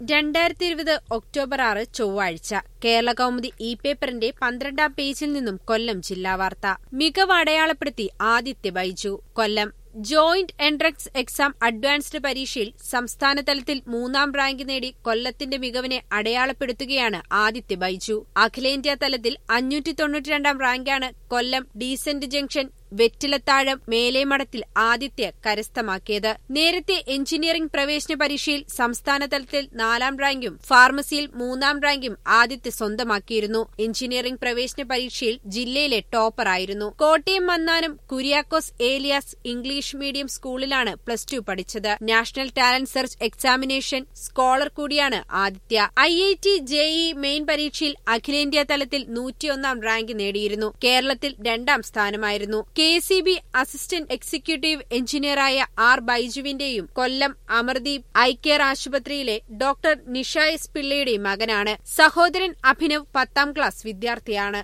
രണ്ടായിരത്തി ഇരുപത് ഒക്ടോബർ ആറ് ചൊവ്വാഴ്ച കേരള കൗമുദി ഇ പേപ്പറിന്റെ പന്ത്രണ്ടാം പേജിൽ നിന്നും കൊല്ലം ജില്ലാ വാർത്ത മികവ് അടയാളപ്പെടുത്തി Aditya Baiju Kollam joint entrance exam advanced പരീക്ഷയിൽ സംസ്ഥാന തലത്തിൽ മൂന്നാം റാങ്ക് നേടി കൊല്ലത്തിന്റെ മികവിനെ അടയാളപ്പെടുത്തുകയാണ് ആദിത്യ ബൈജു അഖിലേന്ത്യാ തലത്തിൽ അഞ്ഞൂറ്റി തൊണ്ണൂറ്റിരണ്ടാം റാങ്കാണ് കൊല്ലം ഡീസന്റ് ജംഗ്ഷൻ വെറ്റിലത്താഴം മേലേമഠത്തിൽ ആദിത്യ കരസ്ഥമാക്കിയത് നേരത്തെ എഞ്ചിനീയറിംഗ് പ്രവേശന പരീക്ഷയിൽ സംസ്ഥാന തലത്തിൽ നാലാം റാങ്കും ഫാർമസിയിൽ മൂന്നാം റാങ്കും ആദിത്യ സ്വന്തമാക്കിയിരുന്നു എഞ്ചിനീയറിംഗ് പ്രവേശന പരീക്ഷയിൽ ജില്ലയിലെ ടോപ്പറായിരുന്നു കോട്ടയം മന്നാനം കുര്യാക്കോസ് ഏലിയാസ് ഇംഗ്ലീഷ് മീഡിയം സ്കൂളിലാണ് പ്ലസ് ടു പഠിച്ചത് national talent search examination scholar കൂടിയാണ് Aditya I I T JEE main പരീക്ഷയിൽ അഖിലേന്ത്യാ തലത്തിൽ നൂറ്റിയൊന്നാം റാങ്ക് നേടിയിരുന്നു കേരളത്തിൽ രണ്ടാം സ്ഥാനമായിരുന്നു K C B assistant executive എഞ്ചിനീയറായ ആർ ബൈജുവിന്റെയും കൊല്ലം അമർദീപ് ഐ കെയർ ആശുപത്രിയിലെ ഡോക്ടർ നിഷ എസ് പിള്ളയുടെയും മകനാണ് സഹോദരൻ അഭിനവ് പത്താം ക്ലാസ് വിദ്യാർത്ഥിയാണ്